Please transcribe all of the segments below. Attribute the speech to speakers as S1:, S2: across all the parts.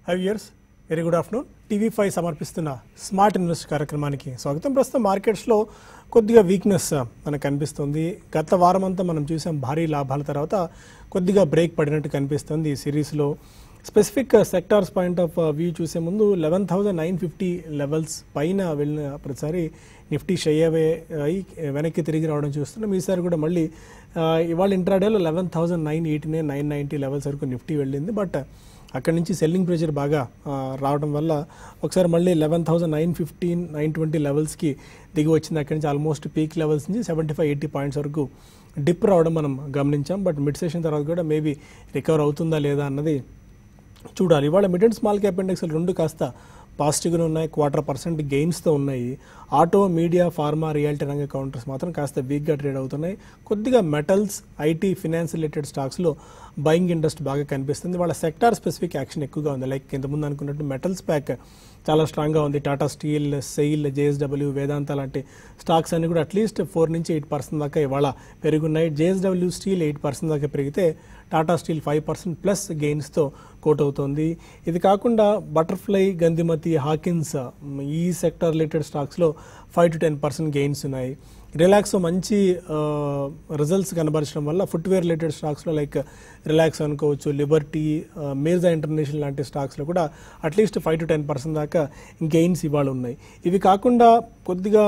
S1: Hive years very good afternoon TV five సమర్పిస్తున్న smart invest కార్యక్రమానికి స్వాగతం ప్రస్తుతం మార్కెట్స్లో కొద్దిగా వీక్నెస్ మనకు కనిపిస్తుంది గత వారం అంతా మనం చూసాం భారీ లాభాల తర్వాత కొద్దిగా బ్రేక్ పడినట్టు కనిపిస్తుంది ఈ సిరీస్లో specific sectors point of view చూసే ముందు eleven thousand nine fifty levels పైన వెళ్ళిన ప్రతిసారి నిఫ్టీ షై అవే అయి వెనక్కి తిరిగి రావడం చూస్తున్నాం ఈసారి కూడా మళ్ళీ ఆ, ఇవాళ ఇంట్రాడేలో eleven thousand nine eighty nine nine ninety levels వరకు నిఫ్టీ వెళ్ళింది బట్ అక్కడి నుంచి సెల్లింగ్ ప్రెషర్ బాగా ఆ, రావడం వల్ల ఒకసారి మళ్ళీ eleven thousand nine fifteen nine twenty లెవెల్స్కి దిగి వచ్చింది అక్కడి నుంచి ఆల్మోస్ట్ పీక్ లెవెల్స్ నుంచి సెవెంటీ ఫైవ్ ఎయిటీ పాయింట్స్ వరకు డిప్ రావడం మనం గమనించాం బట్ మిడ్ సెషన్ తర్వాత కూడా మేబీ రికవర్ అవుతుందా లేదా అన్నది చూడాలి ఇవాళ mid and small cap index రెండు కాస్త పాజిటివ్గా ఉన్నాయి క్వార్టర్ పర్సెంట్ గెయిన్స్తో ఉన్నాయి ఆటో మీడియా ఫార్మా రియాలిటీ రంగ కౌంటర్స్ మాత్రం కాస్త వీక్గా ట్రేడ్ అవుతున్నాయి కొద్దిగా మెటల్స్ ఐటీ ఫినాన్స్ రిలేటెడ్ స్టాక్స్లో బయింగ్ ఇంట్రెస్ట్ బాగా కనిపిస్తుంది వాళ్ళ సెక్టార్ స్పెసిఫిక్ యాక్షన్ ఎక్కువగా ఉంది లైక్ ఇంతకుముందు అనుకున్నట్టు మెటల్స్ ప్యాక్ చాలా స్ట్రాంగ్గా ఉంది Tata steel SAIL JSW Vedanta లాంటి స్టాక్స్ అన్ని కూడా అట్లీస్ట్ ఫోర్ నుంచి ఎయిట్ పర్సెంట్ దాకా ఇవాళ పెరుగున్నాయి జేఎస్డబ్ల్యూ స్టీల్ ఎయిట్ పర్సెంట్ దాకా పెరిగితే Tata steel five percent plus గెయిన్స్తో కోట్ అవుతోంది ఇది కాకుండా బటర్ఫ్లై గంధిమతి హాకిన్స్ మ్, ఈ సెక్టర్ రిలేటెడ్ స్టాక్స్లో five to ten percent gains ఉన్నాయి రిలాక్స్ మంచి రిజల్ట్స్ కనబరచడం వల్ల ఫుట్వేర్ రిలేటెడ్ స్టాక్స్లో లైక్ రిలాక్స్ అనుకోవచ్చు లిబర్టీ మీర్జా ఇంటర్నేషనల్ లాంటి స్టాక్స్లో కూడా at least five to ten percent దాకా గెయిన్స్ ఇవాళ ఉన్నాయి ఇవి కాకుండా కొద్దిగా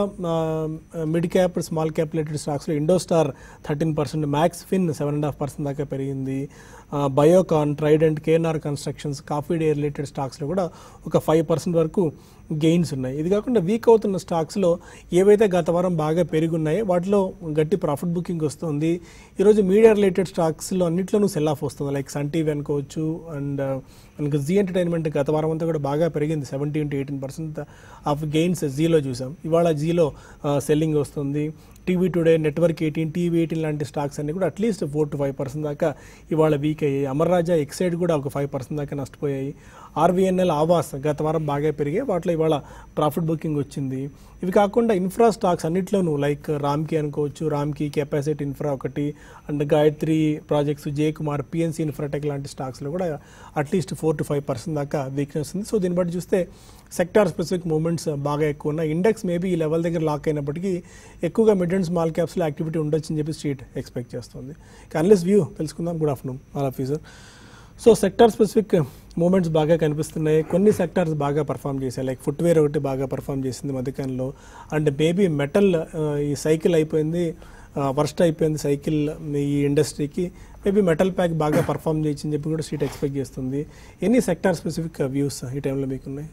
S1: mid cap small cap related స్టాక్స్లో Indostar thirteen percent Max Fin seven and half percent దాకా పెరిగింది ఆ, Biocon Trident KNR Constructions Coffee Day related స్టాక్స్లో కూడా ఒక ఫైవ్ పర్సెంట్ వరకు గెయిన్స్ ఉన్నాయి ఇది కాకుండా వీక్ అవుతున్న స్టాక్స్లో ఏవైతే గత వారం బాగా పెరిగి ఉన్నాయో వాటిలో గట్టి ప్రాఫిట్ బుకింగ్ వస్తుంది ఈరోజు మీడియా రిలేటెడ్ స్టాక్స్లో అన్నిట్లోనూ సెల్ ఆఫ్ వస్తుంది లైక్ సన్ టీవీ అనుకోవచ్చు అండ్ మనకు జీ ఎంటర్టైన్మెంట్ గత వారం అంతా కూడా బాగా పెరిగింది seventeen to eighteen percent of gains జీలో చూసాం ఇవాళ జీలో సెల్లింగ్ వస్తుంది TV today network eighteen TV eighteen లాంటి స్టాక్స్ అన్ని కూడా at least four to five percent దాకా ఇవాళ వీక్ అయ్యాయి అమర్ రాజా ఎక్సైడ్ కూడా ఒక ఫైవ్ పర్సెంట్ దాకా నష్టపోయాయి ఆర్వీఎన్ఎల్ ఆవాస్ గత వారం బాగా పెరిగాయి వాటిలో ఇవాళ ప్రాఫిట్ బుకింగ్ వచ్చింది ఇవి కాకుండా ఇన్ఫ్రా స్టాక్స్ అన్నిట్లోనూ లైక్ రామ్కి అనుకోవచ్చు రామ్కి కెపాసిటీ ఇన్ఫ్రా ఒకటి and Gayatri projects J Kumar PNC infratech లాంటి స్టాక్స్లో కూడా at least four to five percent దాకా వీక్నెస్ ఉంది సో దీన్ని బట్టి చూస్తే సెక్టార్ స్పెసిఫిక్ మూమెంట్స్ బాగా ఎక్కువ ఉన్నాయి ఇండెక్స్ మేబీ ఈ లెవెల్ దగ్గర లాక్ అయినప్పటికీ ఎక్కువగా మిడ్ అండ్ స్మాల్ క్యాప్స్లో యాక్టివిటీ ఉండొచ్చు అని చెప్పి స్ట్రీట్ ఎక్స్పెక్ట్ చేస్తుంది అన్లెస్ వ్యూ తెలుసుకుందాం good afternoon all of sir so sector specific moments బాగా కనిపిస్తున్నాయి కొన్ని సెక్టార్స్ బాగా పర్ఫామ్ చేశాయి లైక్ ఫుట్వేర్ ఒకటి బాగా పర్ఫామ్ చేసింది మధ్యకాలంలో అండ్ మేబీ మెటల్ ఈ సైకిల్ అయిపోయింది వర్స్ట్ అయిపోయింది సైకిల్ ఈ ఇండస్ట్రీకి మేబీ మెటల్ ప్యాక్ బాగా పర్ఫామ్ చేయొచ్చు అని చెప్పి కూడా స్ట్రీట్ ఎక్స్పెక్ట్ చేస్తుంది ఎన్ని సెక్టార్ స్పెసిఫిక్ వ్యూస్ ఈ టైంలో మీకున్నాయి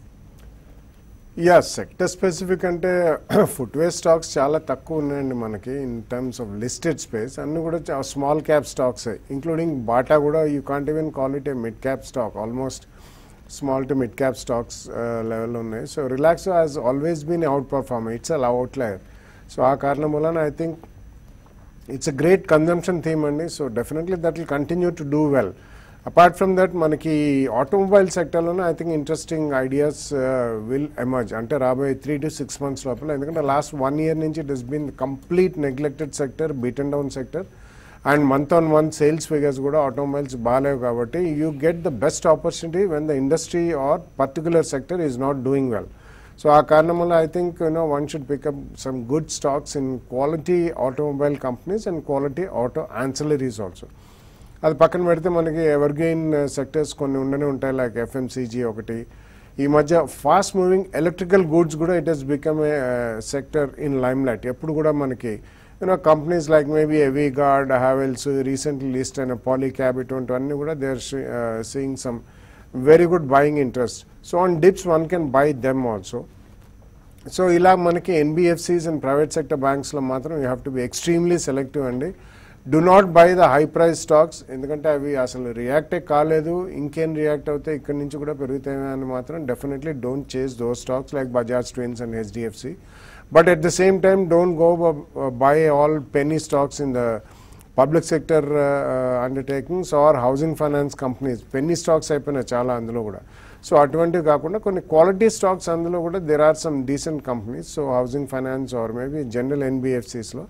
S2: యా సెక్టర్ స్పెసిఫిక్ అంటే ఫుట్వేర్ స్టాక్స్ చాలా తక్కువ ఉన్నాయండి మనకి in terms of listed space అన్ని కూడా small cap stocks including Bata కూడా you can't even call it a mid cap stock almost small to mid cap stocks level ఉన్నాయి so Relaxo has always been outperform it's a outlier so ఆ కారణం వలన I think it's a great consumption theme అండి so definitely that will continue to do well apart from that మనకి automobile సెక్టర్లోనే I think interesting ideas will emerge అంటే రాబోయే three to six months లోపల ఎందుకంటే లాస్ట్ వన్ ఇయర్ నుంచి it is been complete neglected sector beat and down sector and month on month sales figures కూడా automobiles బాగాలేవు కాబట్టి you get the best opportunity when the industry or particular sector is not doing well so ఆ కారణం వల్ల I think you know one should pick up some good stocks in quality automobile companies and quality auto ancillaries also అది పక్కన పెడితే మనకి ఎవర్గెయిన్ sectors కొన్ని ఉండనే ఉంటాయి లైక్ ఎఫ్ఎంసీజీ ఒకటి ఈ మధ్య ఫాస్ట్ మూవింగ్ ఎలక్ట్రికల్ గూడ్స్ కూడా it has become a sector in limelight ఎప్పుడు కూడా మనకి you know companies like maybe V Guard Havells recently list అయిన పాలీక్యాబ్ ఇటువంటివన్నీ కూడా they are seeing some very good buying interest so on dips one can buy them also so ఇలా మనకి NBFCs and private sector బ్యాంక్స్లో మాత్రం you have to be extremely selective అండి do not buy the high price stocks ఎందుకంటే అవి అసలు రియాక్టే కాలేదు ఇంకేం రియాక్ట్ అవుతే ఇక్కడి నుంచి కూడా పెరుగుతాయి అని మాత్రం definitely don't chase those stocks like Bajaj twins and HDFC but at the same time don't go buy all penny stocks in the public sector undertakings or housing finance companies penny stocks అయిపోయినాయి చాలా అందులో కూడా so అటువంటివి కాకుండా కొన్ని quality stocks అందులో కూడా there are some decent companies so housing finance or maybe general ఎన్బిఎఫ్సిస్లో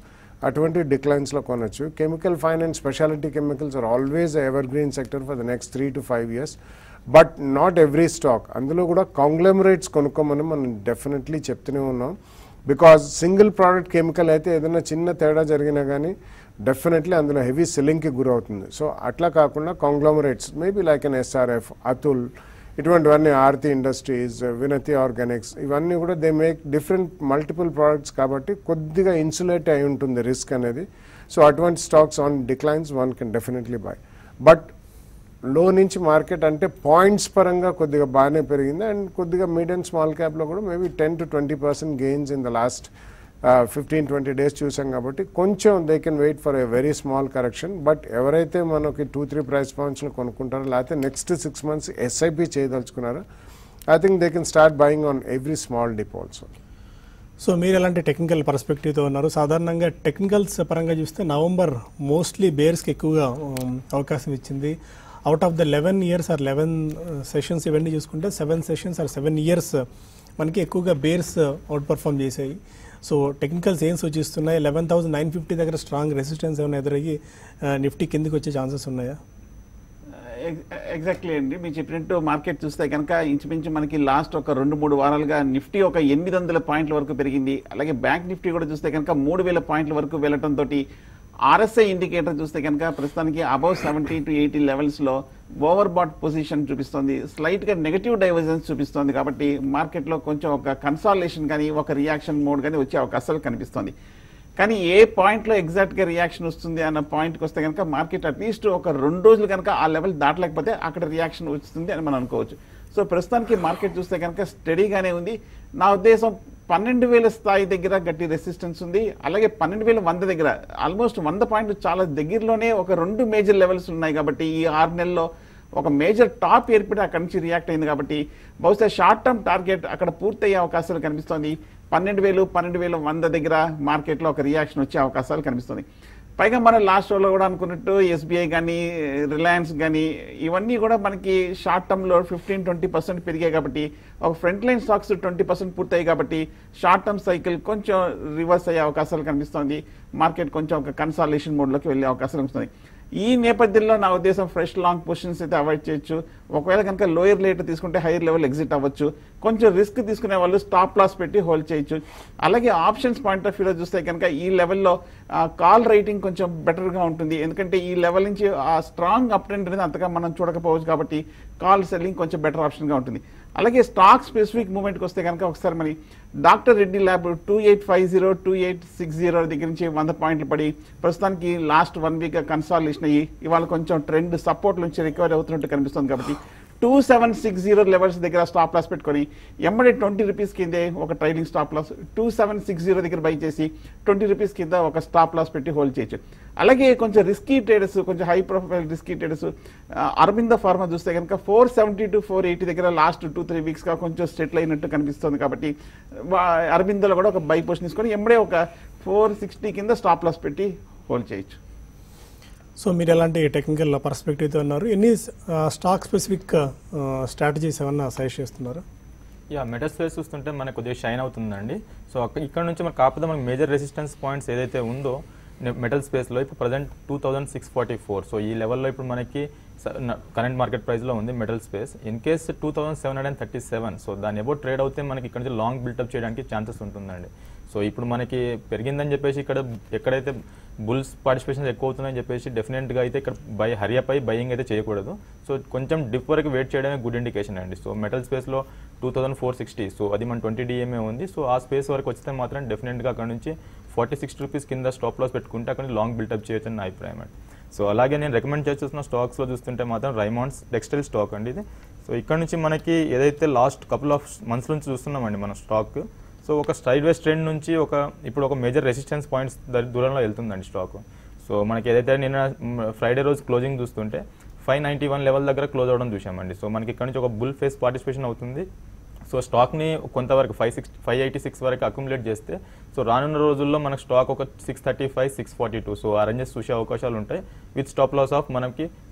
S2: అటువంటి డిక్లైన్స్లో కొనొచ్చు chemical fine and speciality chemicals are always evergreen sector for the next three to five years but not every stock అందులో కూడా కాంగ్లమరేట్స్ కొనుక్కోమని మనం definitely చెప్తూనే ఉన్నాం because single product chemical అయితే ఏదైనా చిన్న తేడా జరిగినా కానీ డెఫినెట్లీ అందులో హెవీ సెల్లింగ్కి గురవుతుంది సో అట్లా కాకుండా కాంగ్లోమరేట్స్ మేబీ లైక్ అన్ ఎస్ఆర్ఎఫ్ అతుల్ ఇటువంటివన్నీ ఆర్తి ఇండస్ట్రీస్ వినతి ఆర్గానిక్స్ ఇవన్నీ కూడా they make different multiple products కాబట్టి కొద్దిగా ఇన్సులేట్ అయి ఉంటుంది రిస్క్ అనేది సో అటువంటి stocks on declines one can definitely buy but low నుంచి మార్కెట్ అంటే పాయింట్స్ పరంగా కొద్దిగా బాగానే పెరిగింది అండ్ కొద్దిగా మీడ్ అండ్ స్మాల్ క్యాప్లో కూడా maybe ten to twenty percent gains in the last fifteen twenty days చూసాం కాబట్టి కొంచెం they can wait for a very small correction but ఎవరైతే మనకి టూ త్రీ ప్రైస్ పాయింట్స్లో కొనుక్కుంటారో లేకపోతే నెక్స్ట్ సిక్స్ మంత్స్ ఎస్ఐపి చేయదలుచుకున్నారో I think they can start buying on every small dip also
S1: so మీరు ఎలాంటి టెక్నికల్ పర్స్పెక్టివ్తో ఉన్నారు సాధారణంగా టెక్నికల్స్ పరంగా చూస్తే నవంబర్ మోస్ట్లీ బేర్స్కి ఎక్కువగా ఉమ్, అవకాశం ఇచ్చింది out of the eleven years or eleven sessions ఇవన్నీ చూసుకుంటే seven sessions or seven years మనకి ఎక్కువగా బేర్స్ అవుట్ పర్ఫామ్ చేసాయి సో టెక్నికల్స్ ఏం సూచిస్తున్నాయి లెవెన్ థౌసండ్ నైన్ ఫిఫ్టీ దగ్గర స్ట్రాంగ్ రెసిస్టెన్స్ ఏమైనా ఎదురయ్యి నిఫ్టీ కిందికి వచ్చే ఛాన్సెస్ ఉన్నాయా
S3: ఎగ్జాక్ట్లీ అండి మీరు చెప్పినట్టు మార్కెట్ చూస్తే కనుక ఇంచుమించు మనకి లాస్ట్ ఒక రెండు మూడు వారాలుగా నిఫ్టీ ఒక ఎనిమిది వందల పాయింట్ల వరకు పెరిగింది అలాగే బ్యాంక్ నిఫ్టీ కూడా చూస్తే కనుక మూడు వేల పాయింట్ల వరకు వెళ్ళటంతో ఆర్ఎస్ఐ ఇండికేటర్ చూస్తే కనుక ప్రస్తుతానికి అబౌవ్ సెవెంటీ టు ఎయిటీ లెవెల్స్లో ఓవర్ బాట్ పొజిషన్ చూపిస్తోంది స్లైట్గా నెగటివ్ డైవర్జెన్స్ చూపిస్తోంది కాబట్టి మార్కెట్లో కొంచెం ఒక కన్సాలేషన్ కానీ ఒక రియాక్షన్ మోడ్ కానీ వచ్చే అవకాశాలు కనిపిస్తోంది కానీ ఏ పాయింట్లో ఎగ్జాక్ట్గా రియాక్షన్ వస్తుంది అన్న పాయింట్కి వస్తే కనుక మార్కెట్ అట్లీస్ట్ ఒక రెండు రోజులు కనుక ఆ లెవెల్ దాటలేకపోతే అక్కడ రియాక్షన్ వస్తుంది అని మనం అనుకోవచ్చు సో ప్రస్తుతానికి మార్కెట్ చూస్తే కనుక స్టడీగానే ఉంది నా ఉద్దేశం పన్నెండు వేల స్థాయి దగ్గర గట్టి రెసిస్టెన్స్ ఉంది అలాగే పన్నెండు వేల వంద దగ్గర ఆల్మోస్ట్ వంద పాయింట్లు చాలా దగ్గరలోనే ఒక రెండు మేజర్ లెవెల్స్ ఉన్నాయి కాబట్టి ఈ ఆరు నెలల్లో ఒక మేజర్ టాప్ ఏర్పడి అక్కడి నుంచి రియాక్ట్ అయింది కాబట్టి బహుశా షార్ట్ టర్మ్ టార్గెట్ అక్కడ పూర్తయ్యే అవకాశాలు కనిపిస్తోంది పన్నెండు వేలు పన్నెండు వేల వంద దగ్గర మార్కెట్లో ఒక రియాక్షన్ వచ్చే అవకాశాలు కనిపిస్తుంది పైగా మనం లాస్ట్ రోజులో కూడా అనుకున్నట్టు ఎస్బీఐ కానీ రిలయన్స్ కానీ ఇవన్నీ కూడా మనకి షార్ట్ టర్మ్లో ఫిఫ్టీన్ ట్వంటీ పర్సెంట్ పెరిగాయి కాబట్టి ఒక front line stocks twenty percent పూర్తయ్యాయి కాబట్టి షార్ట్ టర్మ్ సైకిల్ కొంచెం రివర్స్ అయ్యే అవకాశాలు కనిపిస్తుంది మార్కెట్ కొంచెం ఒక కన్సాలేషన్ మోడ్లోకి వెళ్ళే అవకాశాలు కనిపిస్తుంది ఈ నేపథ్యంలో నా ఉద్దేశం ఫ్రెష్ లాంగ్ పొజిషన్స్ అయితే అవాయిడ్ చేయొచ్చు ఒకవేళ కనుక లోయర్ రేట్ తీసుకుంటే హైయర్ లెవెల్ ఎగ్జిట్ అవ్వచ్చు కొంచెం రిస్క్ తీసుకునే వాళ్ళు స్టాప్ లాస్ పెట్టి హోల్డ్ చేయొచ్చు అలాగే ఆప్షన్స్ పాయింట్ ఆఫ్ వ్యూలో చూస్తే కనుక ఈ లెవెల్లో కాల్ రైటింగ్ కొంచెం బెటర్గా ఉంటుంది ఎందుకంటే ఈ లెవెల్ నుంచి ఆ స్ట్రాంగ్ అప్ ట్రెండ్ అనేది అంతగా మనం చూడకపోవచ్చు కాబట్టి కాల్ సెల్లింగ్ కొంచెం బెటర్ ఆప్షన్గా ఉంటుంది అలాగే స్టాక్ స్పెసిఫిక్ మూమెంట్కి వస్తే కనుక ఒకసారి మరి doctor Reddy lab two eight five zero two eight six zero దగ్గర నుంచి వంద పాయింట్లు పడి ప్రస్తుతానికి లాస్ట్ వన్ వీక్ కన్సాలేషన్ అయ్యి ఇవాళ కొంచెం ట్రెండ్ సపోర్ట్ నుంచి రికవరీ అవుతున్నట్టు కనిపిస్తుంది కాబట్టి two seven six zero levels దగ్గర స్టాప్ లాస్ పెట్టుకొని ఎంబడే ట్వంటీ రూపీస్ కిందే ఒక trailing stop loss two seven six zero దగ్గర బై చేసి ట్వంటీ రూపీస్ కింద ఒక స్టాప్ లాస్ పెట్టి హోల్డ్ చేయొచ్చు అలాగే కొంచెం రిస్కీ ట్రేడర్స్ కొంచెం high profile risky traders Aurobindo pharma చూస్తే కనుక four seventy to four eighty దగ్గర లాస్ట్ టూ త్రీ వీక్స్గా కొంచెం సెటిల్ అయినట్టు కనిపిస్తుంది కాబట్టి అరవిందలో కూడా ఒక బై పొజిషన్ తీసుకొని ఎంబడే ఒక ఫోర్ సిక్స్టీ కింద స్టాప్ లాస్ పెట్టి హోల్డ్ చేయొచ్చు
S1: సో మీరు ఎలాంటి టెక్నికల్ పర్స్పెక్టివ్తో ఉన్నారు ఎన్ని స్టాక్ స్పెసిఫిక్ స్ట్రాటజీస్ ఏమన్నా సజెస్ట్ చేస్తున్నారు
S4: యా మెటల్ స్పేస్ చూస్తుంటే మనకు కొద్దిగా షైన్ అవుతుందండి సో అక్క ఇక్కడ నుంచి మనకు కాకపోతే మనకి మేజర్ రెసిస్టెన్స్ పాయింట్స్ ఏదైతే ఉందో మెటల్ స్పేస్లో ఇప్పుడు present two thousand six forty four so ఈ లెవెల్లో ఇప్పుడు మనకి కరెంట్ మార్కెట్ ప్రైస్లో ఉంది metal space in case two thousand seven hundred and thirty seven so దాన్ని ఎబో ట్రేడ్ అవుతే మనకి ఇక్కడ నుంచి లాంగ్ బిల్డప్ చేయడానికి ఛాన్సెస్ ఉంటుందండి సో ఇప్పుడు మనకి పెరిగిందని చెప్పేసి ఇక్కడ ఎక్కడైతే బుల్స్ పార్టిసిపేషన్ ఎక్కువ అవుతుందని చెప్పేసి డెఫినెట్గా అయితే ఇక్కడ బై హరియప్ అయి బయింగ్ అయితే చేయకూడదు సో కొంచెం డిప్ వరకు వెయిట్ చేయడమే గుడ్ ఇండికేషన్ అండి సో మెటల్ స్పేస్లో two thousand four sixty so అది మన ట్వంటీ డిఎంఏ ఉంది సో ఆ స్పేస్ వరకు వస్తే మాత్రం డెఫినెట్గా అక్కడ నుంచి ఫార్టీ సిక్స్ రూపీస్ కింద స్టాప్ లాస్ పెట్టుకుంటే అక్కడ నుంచి లాంగ్ బిల్డప్ చేయొచ్చు అని నా అభిప్రాయం అండి సో అలాగే నేను రికమెండ్ చేస్తున్న స్టాక్స్లో చూస్తుంటే మాత్రం రైమాండ్స్ టెక్స్టైల్ స్టాక్ అండి ఇది సో ఇక్కడ నుంచి మనకి ఏదైతే లాస్ట్ కపుల్ ఆఫ్ మంత్స్ నుంచి చూస్తున్నామండి మన స్టాక్ సో ఒక స్ట్రైడ్ వేస్ ట్రెండ్ నుంచి ఒక ఇప్పుడు ఒక మేజర్ రెసిస్టెన్స్ పాయింట్స్ దూరంలో వెళ్తుందండి స్టాక్ సో మనకి ఏదైతే నిన్న ఫ్రైడే రోజు క్లోజింగ్ చూస్తుంటే ఫైవ్ నైంటీ వన్ లెవెల్ దగ్గర క్లోజ్ అవ్వడం చూసామండి సో మనకి ఇక్కడ నుంచి ఒక బుల్ ఫేస్ పార్టిసిపేషన్ అవుతుంది సో స్టాక్ని కొంతవరకు five sixty five eighty six వరకు అక్యుములేట్ చేస్తే సో రానున్న రోజుల్లో మనకు స్టాక్ ఒక six thirty five six forty two so ఆ రేంజెస్ చూసే అవకాశాలు ఉంటాయి విత్ స్టాప్ లాస్ ఆఫ్ మనకి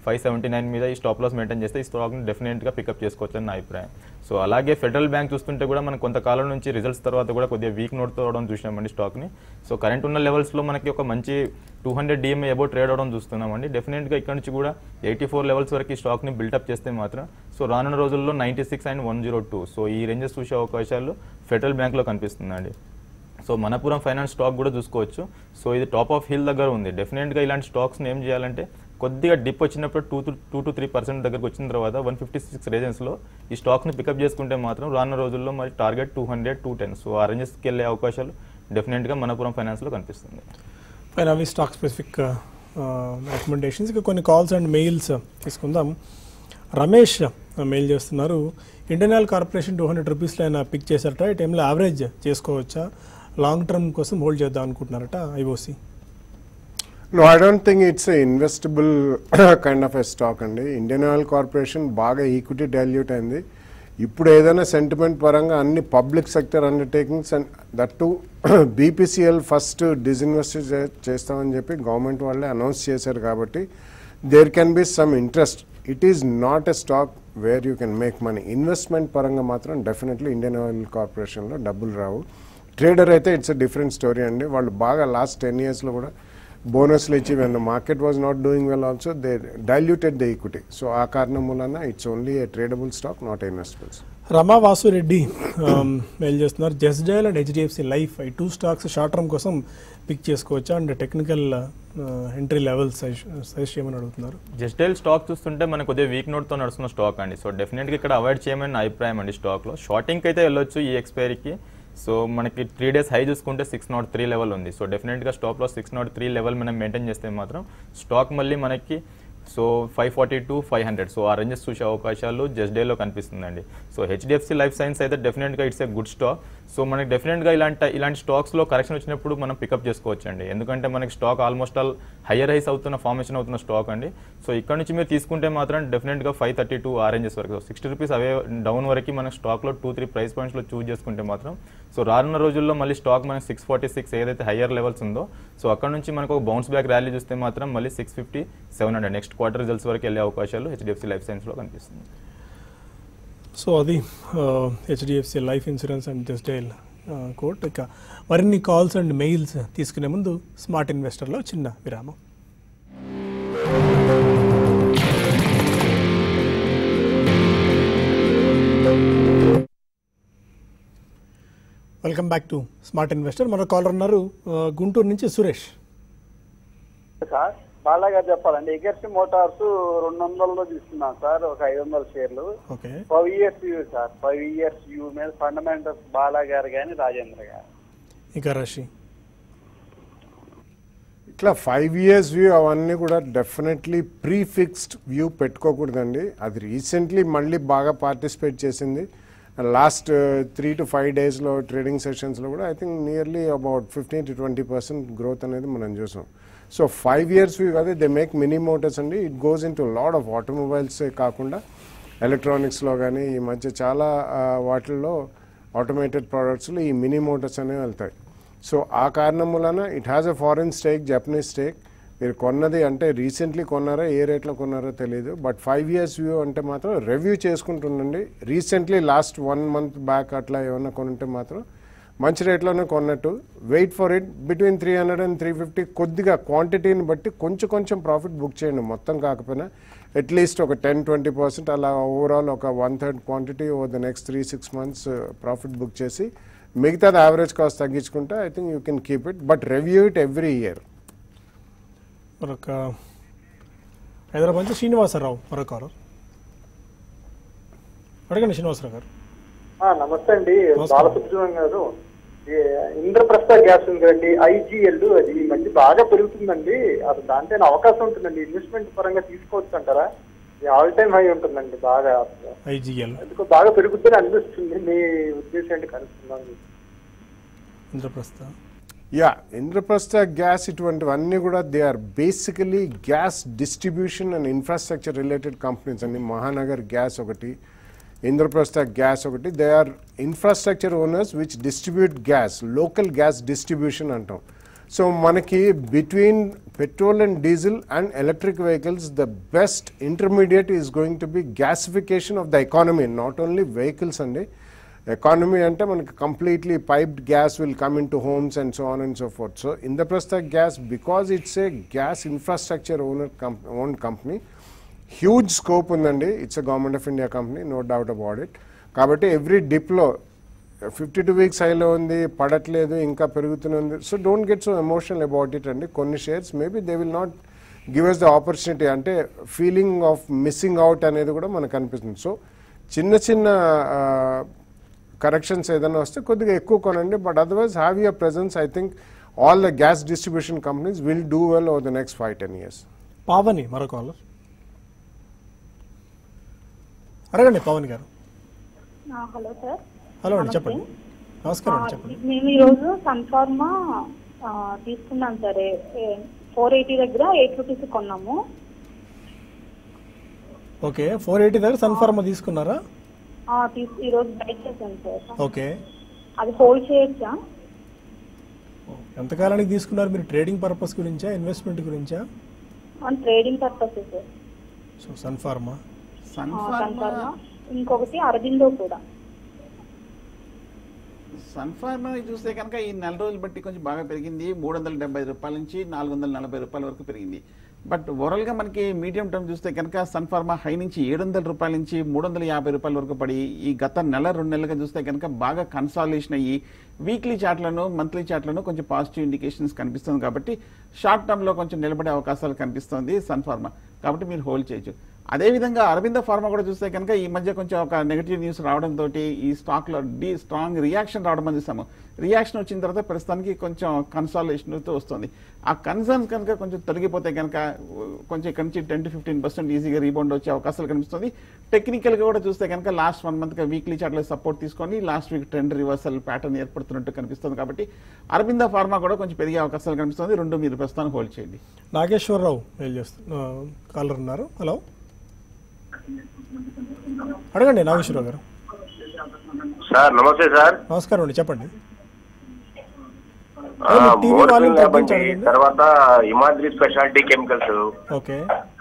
S4: ఫైవ్ సెవెంటీ నైన్ మీద ఈ స్టాప్ లాస్ మెయింటైన్ చేస్తే ఈ స్టాక్ని డెఫినెట్గా పికప్ చేసుకోవచ్చు అని నా అభిప్రాయం సో అలాగే ఫెడరల్ బ్యాంక్ చూస్తుంటే కూడా మనం కొంతకాలం నుంచి రిజల్ట్స్ తర్వాత కూడా కొద్దిగా వీక్ నోట్తో అవడం చూసినామండి స్టాక్ని సో కరెంట్ ఉన్న లెవెల్స్లో మనకి ఒక మంచి two hundred DMA about trade అవడం చూస్తున్నామండి డెఫినెట్గా ఇక్కడ నుంచి కూడా ఎయిటీ ఫోర్ లెవెల్స్ వరకు ఈ స్టాక్ని బిల్టప్ చేస్తే మాత్రం సో రానున్న రోజుల్లో ninety six and one zero two so ఈ రేంజెస్ చూసే అవకాశాలు ఫెడరల్ బ్యాంక్లో కనిపిస్తుందండి సో మనపురం ఫైనాన్స్ స్టాక్ కూడా చూసుకోవచ్చు సో ఇది టాప్ ఆఫ్ హిల్ దగ్గర ఉంది డెఫినెట్గా ఇలాంటి స్టాక్స్ని ఏం చేయాలంటే కొద్దిగా డిప్ వచ్చినప్పుడు two two to three percent దగ్గరకు వచ్చిన తర్వాత వన్ ఫిఫ్టీ సిక్స్ రేంజెస్లో ఈ స్టాక్ని పికప్ చేసుకుంటే మాత్రం రానున్న రోజుల్లో మరి target two hundred two ten so ఆ రేంజెస్కి వెళ్ళే అవకాశాలు డెఫినెట్గా మనపురం ఫైనాన్స్లో కనిపిస్తుంది
S1: పైన అవి స్టాక్ స్పెసిఫిక్ రికమెండేషన్స్ ఇక కొన్ని కాల్స్ అండ్ మెయిల్స్ తీసుకుందాం రమేష్ మెయిల్ చేస్తున్నారు Indian oil corporation two hundred రూపీస్లో ఆయన పిక్ చేశారట ఈ టైంలో యావరేజ్ చేసుకోవచ్చా లాంగ్ టర్మ్ కోసం హోల్డ్ చేద్దాం అనుకుంటున్నారట IOC
S2: no I don't think it's investable kind of a stock అండి ఇండియన్ ఆయిల్ కార్పొరేషన్ బాగా ఈక్విటీ డైల్యూట్ అయింది ఇప్పుడు ఏదైనా సెంటిమెంట్ పరంగా అన్ని public sector undertakings and that to BPCL first disinvest చేస్తామని చెప్పి గవర్నమెంట్ వాళ్ళే అనౌన్స్ చేశారు కాబట్టి there can be some interest it is not a stock where you can make money investment పరంగా మాత్రం డెఫినెట్లీ ఇండియన్ ఆయిల్ కార్పొరేషన్లో డబ్బులు రావు ట్రేడర్ అయితే ఇట్స్ ఎ డిఫరెంట్ స్టోరీ అండి వాళ్ళు బాగా లాస్ట్ టెన్ ఇయర్స్లో కూడా బోనస్లు ఇచ్చి when the market was not doing well also they diluted the equity so ఆ కారణం మూలన it's only a tradable stock not investables
S1: Rama Vasureddy mail చేస్తున్నారు జస్డైల్ అండ్ హెచ్డిఎఫ్సి లైఫ్ ఈ టూ స్టాక్స్ షార్ట్ టర్మ్ కోసం పిక్ చేసుకోవచ్చా and technical entry levels suggest చేయమని అడుగుతున్నారు
S4: జస్టైల్ stock చూస్తుంటే మనకు కొద్దిగా వీక్ నోట్తో నడుస్తున్న స్టాక్ అండి సో డెఫినెట్గా ఇక్కడ అవాయిడ్ చేయమని నా అభిప్రాయం అండి స్టాక్లో షార్టింగ్కి అయితే వెళ్ళొచ్చు ఈ ఎక్స్పైరీకి సో మనకి త్రీ డేస్ హై చూసుకుంటే సిక్స్ నాట్ త్రీ లెవెల్ ఉంది సో డెఫినెట్గా స్టాప్లో సిక్స్ నాట్ త్రీ లెవెల్ మనం మెయింటైన్ చేస్తే మాత్రం స్టాక్ మళ్ళీ మనకి so five forty to five hundred so ఆ రేంజెస్ చూసే అవకాశాలు జస్ట్ డేలో కనిపిస్తుందండి సో హెచ్డిఎఫ్సి లైఫ్ సైన్స్ అయితే డెఫినెట్గా it's a good stock so మనకి డెఫినెట్గా ఇలాంటి ఇలాంటి స్టాక్స్లో కరెక్షన్ వచ్చినప్పుడు మనం పికప్ చేసుకోవచ్చు అండి ఎందుకంటే మనకి stock almost all higher highs అవుతున్న ఫార్మేషన్ అవుతున్న స్టాక్ అండి సో ఇక్కడ నుంచి మీరు తీసుకుంటే మాత్రం డెఫినెట్గా ఫైవ్ థర్టీ టూ ఆ రేంజెస్ వరకు సిక్స్టీ రూపీస్ అవే డౌన్ వరకు మన స్టాక్లో టూ త్రీ ప్రైస్ పాయింట్స్లో చూస్ చేసుకుంటే మాత్రం సో రానున్న రోజుల్లో మళ్ళీ స్టాక్ మనకి సిక్స్ ఫార్టీ సిక్స్ ఏదైతే హయ్యర్ లెవెల్స్ ఉందో సో అక్కడ నుంచి మనకు ఒక బౌన్స్ బ్యాక్ ర్యాలీ చూస్తే మాత్రం మళ్ళీ six fifty seven hundred next quarter results వరకు వెళ్ళే అవకాశాలు హెచ్డిఎఫ్సి లైఫ్ సైన్స్లో కనిపిస్తుంది
S1: సో అది HDFC life insurance and Justdial quote ఇక మరిన్ని కాల్స్ అండ్ మెయిల్స్ తీసుకునే ముందు స్మార్ట్ ఇన్వెస్టర్లో చిన్న విరామం welcome back to smart investor మరో కాలర్ ఉన్నారు ఆ, గుంటూరు నుంచి సురేష్
S5: సార్ బాలాగా చెప్పాలండి ఎగర్సి మోటార్స్ రెండు వందలలో తీసుకున్నాం సార్ ఒక ఐదు వందల షేర్లు
S1: okay
S5: five years view sir five years view మీద ఫండమెంటల్స్ బాలా గారు కానీ రాజేంద్ర గారు
S1: ఇక రషి
S2: ఇట్లా ఫైవ్ ఇయర్స్ వ్యూ అవన్నీ కూడా డెఫినెట్లీ ప్రీ ఫిక్స్డ్ వ్యూ పెట్టుకోకూడదండి అది రీసెంట్లీ మళ్ళీ బాగా పార్టిసిపేట్ చేసింది లాస్ట్ త్రీ టు ఫైవ్ డేస్లో ట్రేడింగ్ సెషన్స్లో కూడా I think nearly about fifteen to twenty percent growth అనేది మనం చూసాం సో ఫైవ్ ఇయర్స్ వ్యూ కాదు దే మేక్ మినీ మోటార్స్ అండి it goes into lot of ఆటోమొబైల్సే కాకుండా ఎలక్ట్రానిక్స్లో కానీ ఈ మధ్య చాలా ఆ, వాటిల్లో ఆటోమేటెడ్ ప్రోడక్ట్స్లో ఈ మినీ మోటార్స్ అనేవి వెళ్తాయి సో ఆ కారణం వలన it has a foreign stake Japanese stake మీరు కొన్నది అంటే రీసెంట్లీ కొన్నారో ఏ రేట్లో కొన్నారో తెలియదు బట్ ఫైవ్ ఇయర్స్ వ్యూ అంటే మాత్రం రివ్యూ చేసుకుంటుండండి recently last one month back అట్లా ఏమన్నా కొనుంటే మాత్రం మంచి రేట్లోనే కొన్నట్టు wait for it between three hundred and three fifty కొద్దిగా క్వాంటిటీని బట్టి కొంచెం కొంచెం ప్రాఫిట్ బుక్ చేయండి మొత్తం కాకపోయినా అట్లీస్ట్ ఒక టెన్ ట్వంటీ పర్సెంట్ అలా ఓవరాల్ ఒక one third quantity over the next three six months profit book చేసి మిగతాది యావరేజ్ కాస్ట్ తగ్గించుకుంటే I think you can keep it but review it every year
S1: మరొక హైదరాబాద్ నుంచి శ్రీనివాసరావు మరొక కాలర్ అడగండి శ్రీనివాసరావు గారు
S5: ఆ, నమస్తే అండి
S1: నమస్కారం.
S5: బాలసుబ్రహ్మణ్యం గారు ఈ ఇంద్రప్రస్థ గ్యాస్ ఉందండి ఐజీఎల్ అది ఈ మధ్య బాగా పెరుగుతుందండి అది దాంట్లో అవకాశం ఉంటుందండి ఇన్వెస్ట్మెంట్ పరంగా తీసుకోవచ్చు అంటారా ఆల్ టైమ్ హై ఉంటుందండి బాగా
S1: ఐజీఎల్
S5: ఎందుకో బాగా పెరుగుతుందని అనిపిస్తుంది మీ ఉద్దేశం ఏంటి కనుక్కున్నాను
S1: ఇంద్రప్రస్థ
S2: యా ఇంద్రప్రస్థ గ్యాస్ ఇటువంటివన్నీ కూడా they are basically gas distribution and infrastructure related companies అండి మహానగర్ గ్యాస్ ఒకటి ఇంద్రప్రస్థ గ్యాస్ ఒకటి they are infrastructure owners which distribute gas local gas distribution అంటాం సో మనకి between petrol and diesel and electric vehicles the best intermediate is going to be gasification of the economy not only vehicles అండి economy అంటే మనకి completely piped gas will come in into homes and so on and so forth so Indraprastha gas because it's a gas infrastructure owner own company huge scope ఉందండి it's a government of India company no doubt about it కాబట్టి every డిప్లో fifty two weeks హైలో ఉంది పడట్లేదు ఇంకా పెరుగుతూనే ఉంది so don't get so emotional about it అండి కొన్ని shares maybe they will not give us the opportunity అంటే ఫీలింగ్ ఆఫ్ మిస్సింగ్ అవుట్ అనేది కూడా మనకు అనిపిస్తుంది సో చిన్న చిన్న కరెక్షన్స్ ఏదైనా వస్తే కొద్దిగా ఎక్కువ కొనండి but otherwise have your presence I think all the gas distribution companies will do well over the next five ten years
S1: Pavani మరో కాలర్ అడగండి పవన్ గారు
S6: ఆ, హలో సార్
S1: హలో అండి
S6: నమస్తే.
S1: చెప్పండి నమస్కారం అండి చెప్పండి
S6: మేము ఈరోజు సన్ఫార్మా ఆ, తీసుకున్నాం సరే ఫోర్ ఎయిటీ దగ్గర ఎయిట్ రూపీస్ కొన్నాము
S1: ఓకే ఫోర్ ఎయిటీ దగ్గర సన్ఫార్మా తీసుకున్నారా
S6: ఆ, తీస్- ఈరోజు బయట చేశాను సార్
S1: ఓకే
S6: అది హోల్డ్ చేయొచ్చా
S1: ఎంతకాలానికి తీసుకున్నారు మీరు ట్రేడింగ్ పర్పస్ గురించా ఇన్వెస్ట్మెంట్ గురించా
S6: trading purpose sir
S1: so Sun Pharma
S3: Sun Pharma
S6: Sun Pharma ఇంకొకటి అరబిందో కూడా
S3: సన్ఫార్మా చూస్తే కనుక ఈ నెల రోజులు బట్టి కొంచెం బాగా పెరిగింది మూడు వందల డెబ్బై రూపాయల నుంచి నాలుగు వందల నలభై రూపాయల వరకు పెరిగింది బట్ ఓవరాల్ గా మనకి మీడియం టర్మ్ చూస్తే కనుక సన్ఫార్మా హై నుంచి ఏడు వందల రూపాయల నుంచి మూడు వందల యాభై రూపాయల వరకు పడి ఈ గత నెల రెండు నెలలుగా చూస్తే కనుక బాగా కన్సాలేషన్ అయ్యి వీక్లీ చాట్లను మంత్లీ చాట్లను కొంచెం పాజిటివ్ ఇండికేషన్స్ కనిపిస్తుంది కాబట్టి షార్ట్ టర్మ్ లో కొంచెం నిలబడే అవకాశాలు కనిపిస్తుంది సన్ఫార్మా కాబట్టి మీరు హోల్డ్ చేయొచ్చు అదేవిధంగా అరవింద ఫార్మా కూడా చూస్తే కనుక ఈ మధ్య కొంచెం ఒక నెగిటివ్ న్యూస్ రావడంతో ఈ స్టాక్ లో డి స్ట్రాంగ్ రియాక్షన్ రావడం అని చూసాము రియాక్షన్ వచ్చిన తర్వాత ప్రస్తుతానికి కొంచెం కన్సాలేషన్ వస్తుంది ఆ కన్సర్న్స్ కనుక కొంచెం తొలగిపోతే కనుక కొంచెం ఇక్కడ నుంచి టెన్ టు ఫిఫ్టీన్ పర్సెంట్ ఈజీగా రీబౌండ్ వచ్చే అవకాశాలు కనిపిస్తుంది టెక్నికల్ గా కూడా చూస్తే కనుక లాస్ట్ వన్ మంత్ గా వీక్లీ చార్ట్లో సపోర్ట్ తీసుకొని last week trend reversal pattern ఏర్పడుతున్నట్టు కనిపిస్తుంది కాబట్టి అరవింద ఫార్మా కూడా కొంచెం పెరిగే అవకాశాలు కనిపిస్తుంది రెండు మీరు ప్రస్తుతానికి హోల్డ్ చేయండి
S1: నాగేశ్వరరావు మెయిల్ చేస్తు కాలర్ ఉన్నారు హలో అడగండి నాగేశ్వరరావు గారు
S7: సార్ నమస్తే సార్
S1: నమస్కారం అండి చెప్పండి
S7: ఆ,
S1: ఏమి టీవీ
S7: మోర్కల్
S1: వాల్యూమ్
S7: ల్యాబ్ అండి
S1: తగ్గించండి.
S7: తర్వాత Himadri speciality chemicals
S1: okay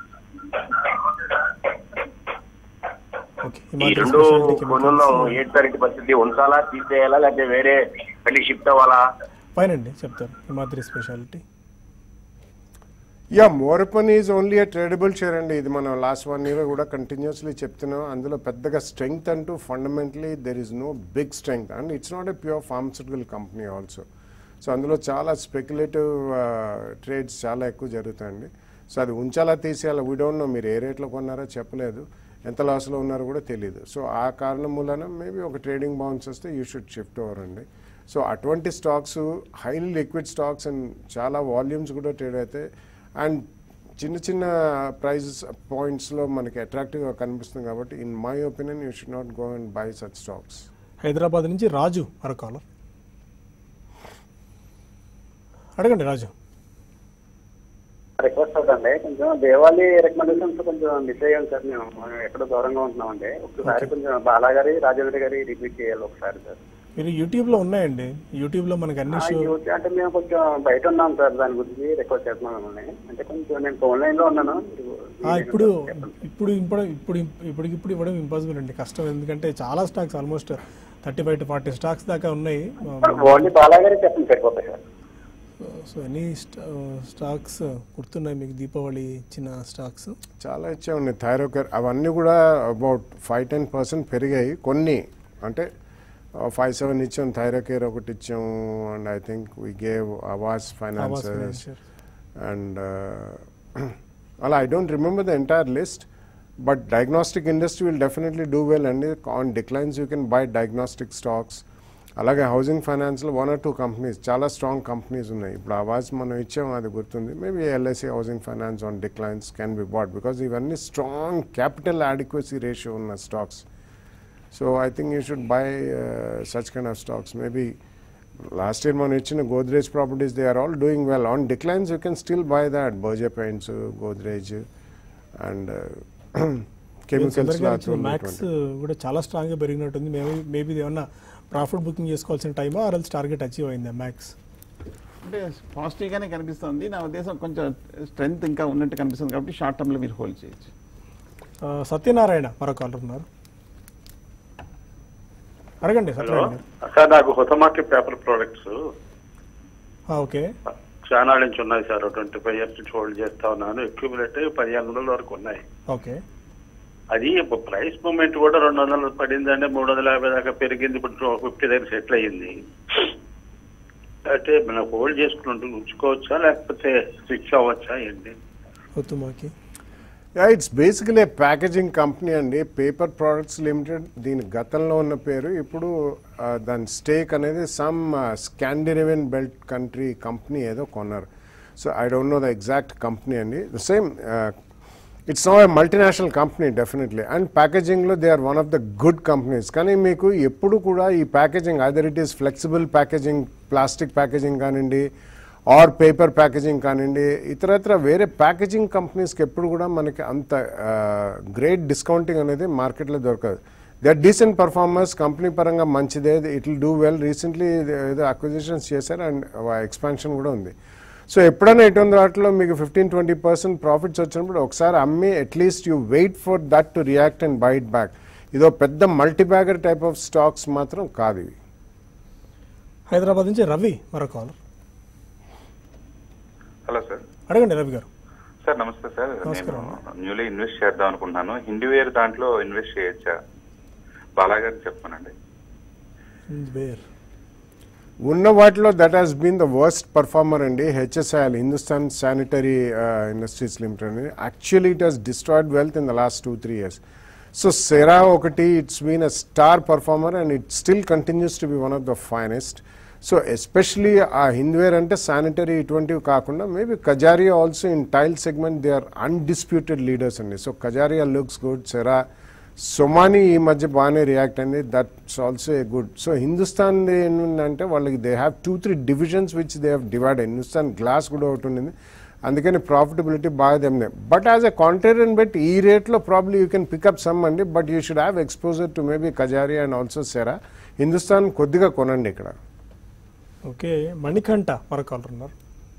S1: okay
S7: ఈ
S1: హిమాద్రి
S7: రెండు
S1: స్పెషాలిటీ
S7: కొనున్నాం
S1: కెమికల్స్
S7: ఏంటి సార్ ఇంటి పరిస్థితి ఉంచాలా తీసేయాలా లేకపోతే వేరే మళ్ళీ షిఫ్ట్ అవ్వాలా
S1: ఫైన్ అండి చెప్తారు Himadri speciality
S2: yeah Morepen is only a tradable share అండి ఇది మనం లాస్ట్ వన్ ఇయర్ కూడా కంటిన్యూస్లీ చెప్తున్నాం అందులో పెద్దగా స్ట్రెంగ్త్ అంటూ fundamentally there is no big strength and it's not a pure pharmaceutical company also so అందులో చాలా స్పెక్యులేటివ్ ట్రేడ్స్ చాలా ఎక్కువ జరుగుతాయండి సో అది ఉంచాలా తీసేయాలా వీ డోంట్ నో మీరు ఏ రేట్లో కొన్నారో చెప్పలేదు ఎంత లాస్లో ఉన్నారో కూడా తెలియదు సో ఆ కారణం మూలన మేబీ ఒక ట్రేడింగ్ బౌన్స్ వస్తే యూ షుడ్ షిఫ్ట్ ఓవర్ అండి సో అటువంటి stocks highly liquid stocks and చాలా వాల్యూమ్స్ కూడా ట్రేడ్ అవుతాయి అండ్ చిన్న చిన్న ప్రైజెస్ పాయింట్స్లో మనకి అట్రాక్టివ్గా కనిపిస్తుంది కాబట్టి in my opinion you should not go and buy such stocks
S1: Hyderabad నుంచి రాజు మరో కాలర్ అడగండి రాజు
S5: రిక్వెస్ట్ అవుతండి కొంచెం దేవాలి రికమెండేషన్స్ కొంచెం మిస్ అయ్యాం సార్ మేము మనం ఎక్కడో దూరంగా ఉంటున్నామండి ఒకసారి కొంచెం బాలా గారి రాజేంద్ర గారి రిపీట్ చేయాలి ఒకసారి సార్
S1: మీరు యూట్యూబ్లో ఉన్నాయండి యూట్యూబ్లో మనకి అన్ని
S5: ఆ,
S1: షో
S5: యూత్ అంటే మేము కొంచెం బయట ఉన్నాం సార్ దాని గురించి రిక్వెస్ట్ చేస్తున్నాం మిమ్మల్ని అంటే కొంచెం నేను ఫోన్ లైన్ లో ఉన్నాను మీరు
S1: ఆ, ఇప్పుడు ఇప్పుడు ఇప్పుడు ఇప్పుడు ఇప్పటికిప్పుడు ఇవ్వడం ఇంపాసిబుల్ అండి కష్టం ఎందుకంటే చాలా stocks almost thirty five to forty stocks దాకా ఉన్నాయి
S5: ఓన్లీ బాలా గారి చెప్పండి సరిపోతాయి సార్
S1: సో ఎనీ స్టాక్స్ గుర్తున్నాయి మీకు దీపావళి ఇచ్చిన స్టాక్స్
S2: చాలా ఇచ్చామండి థైరోకేర్ అవన్నీ కూడా అబౌట్ ఫైవ్ టెన్ పర్సెంట్ పెరిగాయి కొన్ని అంటే ఫైవ్ సెవెన్ ఇచ్చాం థైరోకేర్ ఒకటి ఇచ్చాము and I think we gave Aavas finances and అలా I don't remember the entire list but diagnostic industry will definitely do well అండి on declines you can buy diagnostic stocks అలాగే housing ఫైనాన్స్లో వన్ ఆర్ టూ కంపెనీస్ చాలా strong companies ఉన్నాయి ఇప్పుడు అవాజ్ మనం ఇచ్చాం అది గుర్తుంది maybe LIC housing finance on declines can be bought because ఇవన్నీ స్ట్రాంగ్ క్యాపిటల్ అడిక్వసీ రేషియో ఉన్న stocks so I think you should buy such kind of stocks maybe last year మనం ఇచ్చిన Godrej properties they are all doing well on declines you can still buy that Berger paints Godrej and chemicals
S1: Max కూడా చాలా స్ట్రాంగ్గా పెరిగినట్టుంది maybe maybe ఏమన్నా profit booking చేసుకోవాల్సిన టైమా or else target achieve అయిందా మ్యాక్స్
S3: అంటే పాజిటివ్గానే కనిపిస్తుంది నా ఉద్దేశం కొంచెం స్ట్రెంగ్త్ ఇంకా ఉన్నట్టు కనిపిస్తుంది కాబట్టి షార్ట్ టర్మ్లో మీరు హోల్డ్ చేయొచ్చు
S1: ఆ, సత్యనారాయణ మరో కాలర్ ఉన్నారు అడగండి
S8: హలో
S1: సత్యనారాయణ గారు.
S8: సార్ నాకు హుతమాకి పేపర్ ప్రొడక్ట్స్
S1: ఆ, ఓకే
S8: చాలా నుంచి ఉన్నాయి సార్ ట్వంటీ ఫైవ్ ఇయర్స్ నుంచి హోల్డ్ చేస్తా ఉన్నాను అక్యూములేట్ పదిహేను వందల వరకు ఉన్నాయి
S1: ఓకే
S8: అది ఇప్పుడు ప్రైస్ మూమెంట్ కూడా రెండు వందలు పడిందంటే మూడు వందల యాభై దాకా పెరిగింది ఇప్పుడు ఫిఫ్టీ దగ్గర సెటిల్ అయ్యింది అంటే మనం హోల్డ్ చేసుకుంటూ ఉంచుకోవచ్చా లేకపోతే స్విచ్ అవ్వచ్చా ఏంటి
S1: Huhtamaki
S2: yeah it's basically packaging company అండి పేపర్ ప్రొడక్ట్స్ లిమిటెడ్ దీని గతంలో ఉన్న పేరు ఇప్పుడు ఆ, దాని స్టేక్ అనేది some Scandinavian belt country company ఏదో కొన్నారు so I don't know the exact company అండి the same it's no a multinational company definitely and ప్యాకేజింగ్లో they are one of the good companies కానీ మీకు ఎప్పుడు కూడా ఈ packaging other it is flexible packaging plastic packaging కానివ్వండి are paper packaging కానివ్వండి ఇతరత్ర వేరే ప్యాకేజింగ్ కంపెనీస్కి ఎప్పుడు కూడా మనకి అంత గ్రేట్ డిస్కౌంటింగ్ అనేది మార్కెట్లో దొరకదు they are decent performers company పరంగా మంచిదే it will do well recently ఏదో అక్విజిషన్స్ చేశారు అండ్ ఎక్స్పాన్షన్ కూడా ఉంది సో ఎప్పుడైనా ఎటువంటి వాటిలో మీకు ఫిఫ్టీన్ ట్వంటీ పర్సెంట్ ప్రాఫిట్స్ వచ్చినప్పుడు ఒకసారి అమ్మి at least you wait for that to react and bite back ఇదో పెద్ద మల్టీబ్యాగర్ టైప్ ఆఫ్ స్టాక్స్ మాత్రం కాదు ఇవి
S1: హైదరాబాద్ నుంచి రవి మరో కాలర్
S9: హలో సార్
S1: అడగండి రవి గారు
S9: సార్ నమస్తే సార్ నేను
S1: నమస్కారం.
S9: న్యూలీ ఇన్వెస్ట్ చేద్దాం అనుకుంటున్నాను హిందీవేర్ దాంట్లో ఇన్వెస్ట్ చేయొచ్చా బాలాగారు చెప్పానండి
S1: వేర్
S2: ఉన్న వాటిలో that has been the worst performer అండి HSIL Hindustan sanitary industries limited అండి actually it has destroyed wealth in the last two three years so Cera ఒకటి it's been a star performer and it still continues to be one of the finest so especially ఆ హింద్వేర్ అంటే sanitary ఇటువంటివి కాకుండా maybe Kajaria also in tile segment they are undisputed leaders అండి so Kajaria looks good సెరా సొమాని ఈ మధ్య బాగానే react అయింది that's also a good so Hindustan ఏంటంటే వాళ్ళకి they have two three divisions which they have divide Hindustan glass కూడా ఒకటి ఉండింది అందుకని ప్రాఫిటబిలిటీ బాగా తెమ్మినాయి but as a contrarian bet ఈ రేట్లో probably you can pick up some అండి but you should have exposure to maybe Kajaria and also Cera Hindustan కొద్దిగా కొనండి ఇక్కడ
S1: ఓకే మణికంఠ మరో కాలర్ ఉన్నారు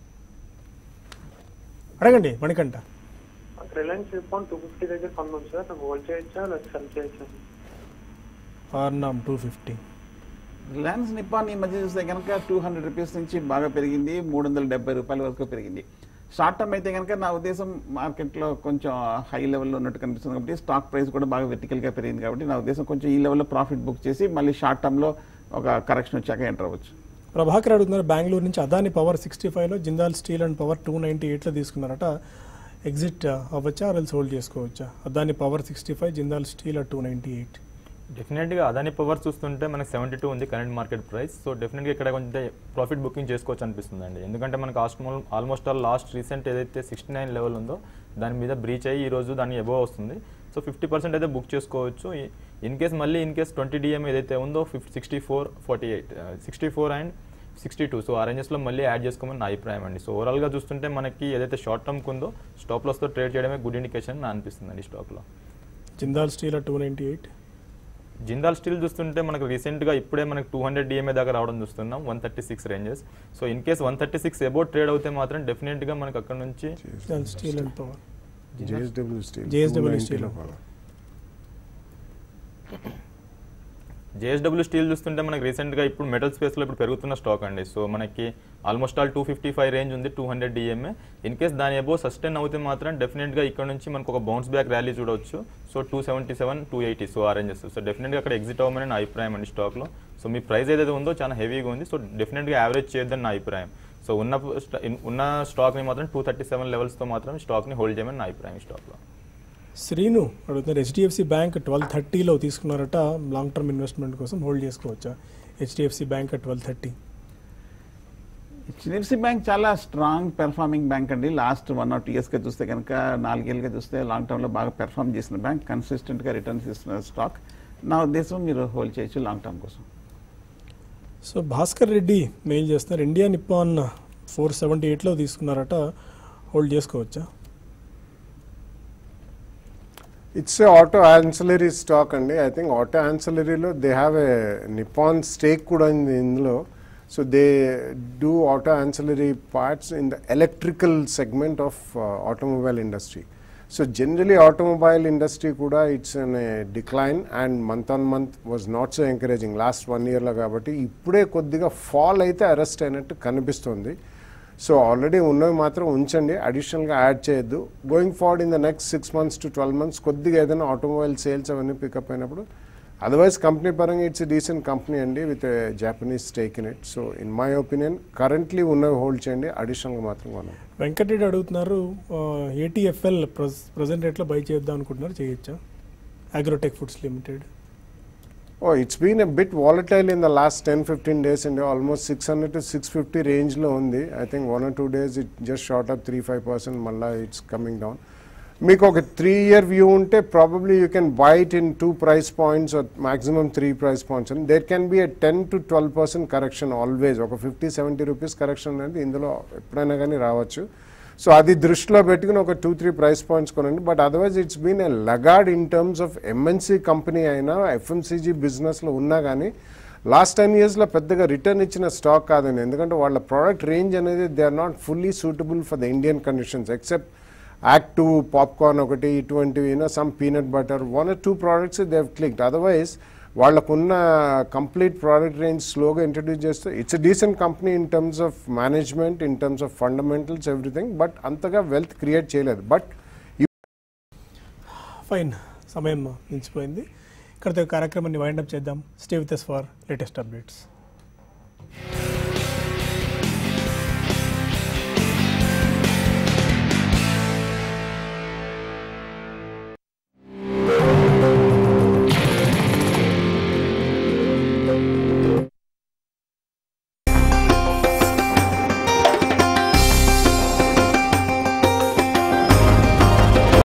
S1: అడగండి Manikanta
S5: Reliance Nippon two fifty దగ్గర కొన్నాం సార్ నాకు హోల్డ్ చేయొచ్చా లేదా సెల్ చేయొచ్చా
S1: RNAM two fifty
S3: Reliance Nippon ఈ మధ్య చూస్తే కనుక టూ హండ్రెడ్ రూపీస్ నుంచి బాగా పెరిగింది మూడు వందల డెబ్బై రూపాయల వరకు పెరిగింది షార్ట్ టర్మ్ అయితే కనుక నా ఉద్దేశం మార్కెట్లో కొంచెం హై లెవెల్లో ఉన్నట్టు కనిపిస్తుంది కాబట్టి స్టాక్ ప్రైస్ కూడా బాగా వెర్టికల్గా పెరిగింది కాబట్టి నా ఉద్దేశం కొంచెం ఈ లెవెల్లో ప్రాఫిట్ బుక్ చేసి మళ్ళీ షార్ట్ టర్మ్లో ఒక కరెక్షన్ వచ్చాక ఎంటర్ అవ్వచ్చు
S1: ప్రభాకర్ అడుగుతున్నారు బెంగళూరు నుంచి అదాని పవర్ సిక్స్టీ ఫైవ్లో Jindal steel and power two ninety ఎయిట్లో తీసుకున్నారట ఎగ్జిట్ అవ్వచ్చా ఆర్ఎల్స్ హోల్డ్ చేసుకోవచ్చా Adani power sixty five Jindal steel two ninety eight
S4: డెఫినెట్గా అదాని పవర్ చూస్తుంటే మనకి సెవెంటీ టూ ఉంది కరెంట్ మార్కెట్ ప్రైస్ సో డెఫినెట్గా ఇక్కడ కొంచెం ప్రాఫిట్ బుకింగ్ చేసుకోవచ్చు అనిపిస్తుంది అండి ఎందుకంటే మనకు ఆల్మోస్ట్ ఆల్ లాస్ట్ రీసెంట్ ఏదైతే సిక్స్టీ నైన్ లెవెల్ ఉందో దాని మీద బ్రీచ్ అయ్యి ఈ రోజు దాని ఎబో వస్తుంది సో ఫిఫ్టీ పర్సెంట్ అయితే బుక్ చేసుకోవచ్చు ఇన్ కేస్ మళ్ళీ ఇన్ కేస్ ట్వంటీ డిఎం ఏదైతే ఉందో fifty sixty four forty eight sixty four and sixty two so ఆ రేంజెస్లో మళ్ళీ యాడ్ చేసుకోమని నా అభిప్రాయం అండి సో ఓవరాల్గా చూస్తుంటే మనకి ఏదైతే షార్ట్ టర్మ్కి ఉందో స్టాప్ లాస్తో ట్రేడ్ చేయడమే గుడ్ ఇండికేషన్ నా అనిపిస్తుంది అండి స్టాక్లో
S1: Jindal steel two ninety eight
S4: Jindal steel చూస్తుంటే మనకు రీసెంట్గా ఇప్పుడే మనకు టూ హండ్రెడ్ డిఎంఏ దాకా రావడం చూస్తున్నాం one thirty six ranges so in case one thirty six about trade అవుతే మాత్రం డెఫినెట్గా మనకు అక్కడ నుంచి
S1: Jindal steel and power
S2: JSW steel
S1: JSW Steel.
S4: JSW steel చూస్తుంటే మనకి రీసెంట్గా ఇప్పుడు మెటల్ స్పేస్లో ఇప్పుడు పెరుగుతున్న స్టాక్ అండి సో మనకి almost all two fifty five range ఉంది two hundred DMA in case దాని అబో సస్టైన్ అవుతే మాత్రం డెఫినెట్గా ఇక్కడ నుంచి మనకు ఒక బౌన్స్ బ్యాక్ ర్యాలీ చూడవచ్చు so two seventy seven two eighty so ఆ రేంజెస్ సో డెఫినెట్గా అక్కడ ఎగ్జిట్ అవ్వమని నా అభిప్రాయం అండి స్టాక్లో సో మీ ప్రైస్ ఏదైతే ఉందో చాలా హెవీగా ఉంది సో డెఫినెట్గా యావరేజ్ చేయొద్దని నా అభిప్రాయం సో ఉన్న ఉన్న స్టాక్ని మాత్రం టూ థర్టీ సెవెన్ లెవెల్స్తో మాత్రం స్టాక్ని హోల్డ్ చేయమని నా అభిప్రాయం ఈ స్టాక్లో
S1: శ్రీను అడుగుతున్నారు హెచ్డిఎఫ్సి బ్యాంక్ ట్వెల్వ్ థర్టీలో తీసుకున్నారట లాంగ్ టర్మ్ ఇన్వెస్ట్మెంట్ కోసం హోల్డ్ చేసుకోవచ్చా HDFC bank twelve thirty
S3: HDFC bank చాలా స్ట్రాంగ్ పెర్ఫార్మింగ్ బ్యాంక్ అండి లాస్ట్ వన్ ఆర్ టూ ఇయర్స్గా చూస్తే కనుక నాలుగేళ్ళుగా చూస్తే లాంగ్ టర్మ్లో బాగా పెర్ఫామ్ చేసిన బ్యాంక్ కన్సిస్టెంట్గా రిటర్న్స్ ఇస్తున్న స్టాక్ నా ఉద్దేశం మీరు హోల్డ్ చేయొచ్చు లాంగ్ టర్మ్ కోసం
S1: సో భాస్కర్ రెడ్డి మెయిల్ చేస్తున్నారు ఇండియా నిప్పాన్ ఫోర్ సెవెంటీ ఎయిట్లో తీసుకున్నారట హోల్డ్ చేసుకోవచ్చా
S2: it's a auto ancillary stock అండి ఐ థింక్ ఆటో యాన్సలరీలో they have a Nippon stake కూడా ఉంది ఇందులో So they do auto ancillary parts in the electrical segment of uh, automobile industry. So generally automobile industry kuda it's in a decline and month on month was not so encouraging last one year లో కాబట్టి ఇప్పుడే కొద్దిగా fall అయితే arrest అయినట్టు కనిపిస్తుంది so already ఉన్నవి మాత్రం ఉంచండి అడిషనల్గా యాడ్ చేయొద్దు going forward in the next six months to twelve months కొద్దిగా ఏదైనా ఆటోమొబైల్ సేల్స్ అవన్నీ పికప్ అయినప్పుడు అదర్వైజ్ కంపెనీ పరంగా ఇట్స్ డీసెంట్ కంపెనీ అండి with Japanese stake in it so in my opinion currently ఉన్నవి హోల్డ్ చేయండి అడిషనల్గా మాత్రం కొనండి
S1: వెంకటరెడ్డి అడుగుతున్నారు ఏటీఎఫ్ఎల్ ప్రజెంట్ రేట్లో బై చేద్దాం అనుకుంటున్నారు చేయొచ్చా agrotech foods limited
S2: Oh, it's been a bit volatile in the last 10 15 days and almost 600 to 650 range లో ఉంది I think one or two days it just shot up three five percent మళ్ళీ it's coming down మీకు ఒక three year view ఉంటే probably you can buy it in two price points maximum three price points and there can be a ten to twelve percent correction always ఒక fifty seventy rupees correction అనేది ఇందులో ఎప్పుడైనా కానీ రావచ్చు so అది దృష్టిలో పెట్టుకుని ఒక టూ త్రీ ప్రైస్ పాయింట్స్ కొనండి but otherwise it's been a laggard in terms of MNC company అయినా ఎఫ్ఎంసీజీ బిజినెస్లో ఉన్నా కానీ లాస్ట్ టెన్ ఇయర్స్లో పెద్దగా రిటర్న్ ఇచ్చిన స్టాక్ కాదండి ఎందుకంటే వాళ్ళ ప్రోడక్ట్ రేంజ్ అనేది they are not fully suitable for the Indian conditions except Act two popcorn ఒకటి ఇటువంటివి you know some peanut butter one or two products they have clicked otherwise వాళ్ళకున్న కంప్లీట్ ప్రోడక్ట్ రేంజ్ స్లోగా introduce చేస్తే it's decent company in terms of management in terms of fundamentals everything but అంతగా wealth create చేయలేదు but
S1: fine సమయం మించిపోయింది ఇక్కడితో ఈ కార్యక్రమాన్ని వైండప్ చేద్దాం stay with for latest updates